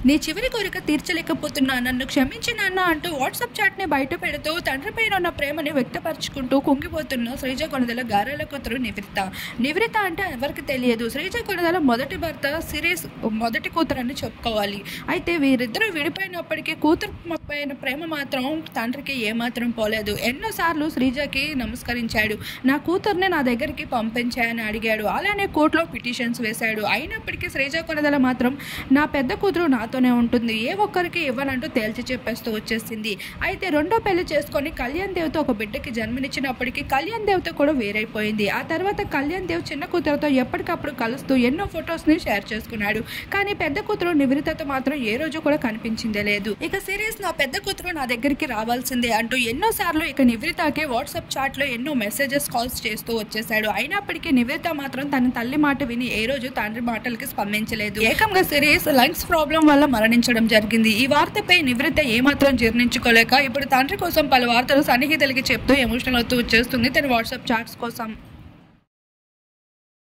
నీ చివరి కోరిక తీర్చలేకపోతున్నా నన్ను క్షమించి నాన్న అంటూ వాట్సాప్ చాట్ని బయట పెడుతూ తండ్రి పైన ఉన్న ప్రేమని వ్యక్తపరుచుకుంటూ కుంగిపోతున్న శ్రీజ కొనదల గారెల కూతురు నివృత్త నివృత్త అంటే ఎవరికి తెలియదు శ్రీజ కొనదల మొదటి భర్త సిరీస్ మొదటి కూతురు అని చెప్పుకోవాలి అయితే వీరిద్దరూ విడిపోయినప్పటికీ కూతురు పైన ప్రేమ మాత్రం తండ్రికి ఏమాత్రం పోలేదు ఎన్నోసార్లు శ్రీజకి నమస్కరించాడు నా కూతుర్ని నా దగ్గరికి పంపించాయని అడిగాడు అలానే కోర్టులో పిటిషన్స్ వేశాడు అయినప్పటికీ శ్రీజ కొనదల మాత్రం నా పెద్ద కూతురు నాతోనే ఉంటుంది ఏ ఒక్కరికి ఇవ్వనంటూ తేల్చి చెప్పేస్తూ వచ్చేసింది అయితే రెండో పెళ్లి చేసుకొని కళ్యాణ్ దేవ్తో ఒక బిడ్డకి జన్మనిచ్చినప్పటికీ కళ్యాణ్ దేవ్తో కూడా వేరైపోయింది ఆ తర్వాత కళ్యాణ్ దేవ్ చిన్న కూతురుతో ఎప్పటికప్పుడు కలుస్తూ ఎన్నో ఫొటోస్ని షేర్ చేసుకున్నాడు కానీ పెద్ద కూతురు నివృత్తతో మాత్రం ఏ రోజు కూడా కనిపించిందే లేదు ఇక సిరీస్ నా పెద్ద కూతురు నా దగ్గరికి రావాల్సిందే అంటూ ఎన్నోసార్లు ఇక నివృతకి వాట్సాప్ చాట్లో ఎన్నో మెసేజెస్ కాల్స్ చేస్తూ వచ్చేసాడు అయినప్పటికీ నివృత మాత్రం తన తల్లి మాట విని ఏ రోజు తండ్రి మాటలకి స్పందించలేదు ఏకంగా సిరీస్ లంగ్స్ ప్రాబ్లం వల్ల మరణించడం జరిగింది ఈ వార్తపై నివృత్త ఏమాత్రం జీర్ణించుకోలేక ఇప్పుడు తండ్రి కోసం పలు వార్తలు సన్నిహితులకి చెప్తూ ఎమోషనల్ అవుతూ వచ్చేస్తుంది తన వాట్సాప్ చాట్స్ కోసం